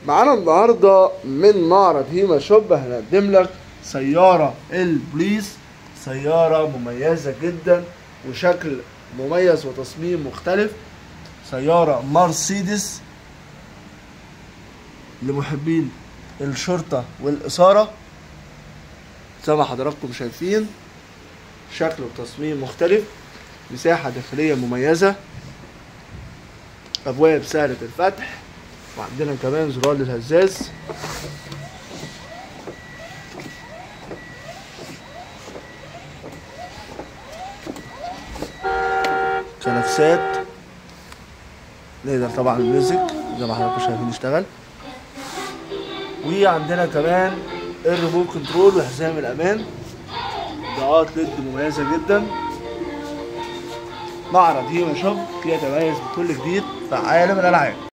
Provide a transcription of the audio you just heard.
معانا النهارده من معرض هيما شوب هنقدم لك سيارة البوليس سيارة مميزة جدا وشكل مميز وتصميم مختلف سيارة مرسيدس لمحبين الشرطة والإثارة زي ما حضراتكم شايفين شكل وتصميم مختلف مساحة داخلية مميزة أبواب سهلة الفتح وعندنا كمان زرار للهزاز كنفسات نقدر طبعا الميوزك زي ما حضراتكم شايفين يشتغل وعندنا كمان الريموت كنترول وحزام الامان اضاءات ليد مميزه جدا معرض هيما شوب يتميز بكل جديد في عالم الالعاب